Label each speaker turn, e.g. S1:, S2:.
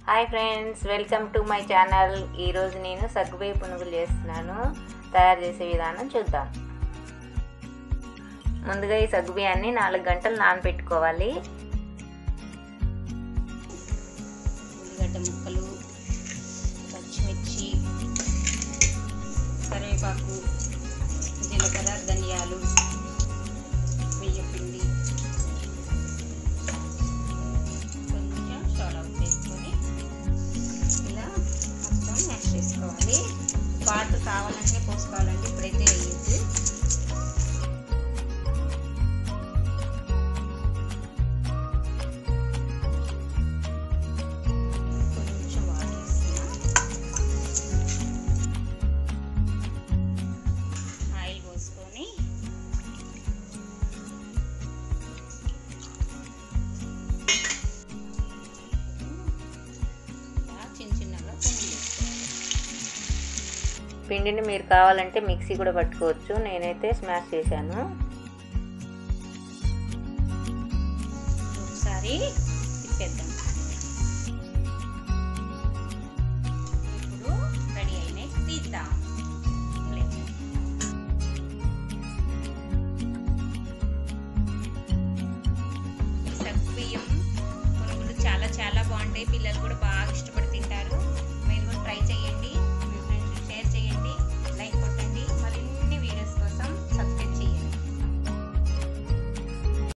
S1: hi friends welcome to my channel ఈరోజు నేను సగ్గుబియ్య పునుగులు చేస్తున్నాను తయారు చేసే విధానం చూద్దాం ముందుగా ఈ సగ్గుబియ్యాన్ని నాలుగు గంటలు నానబెట్టుకోవాలి
S2: ఉల్లిగడ్డ ముక్కలు పచ్చిమిర్చి కరివేపాకు జీలకర్ర ధనియాలు బియ్యపిండి కొంచెం సోడా ఉప్పు వేసుకొని ఇలా మొత్తం మ్యాష్ చేసుకోవాలి వాటర్ కావాలంటే పోసుకోవాలంటే ఇప్పుడైతే వేయద్దు కొంచెం వాటర్ వేస్తున్నా ఆయిల్ పోసుకొని ఇలా చిన్న చిన్నగా పొంగి వేసుకోవాలి
S1: పిండిని మీరు కావాలంటే మిక్సీ కూడా పట్టుకోవచ్చు నేనైతే స్మాష్ చేశాను
S2: ఒకసారి తిప్పేద్దాం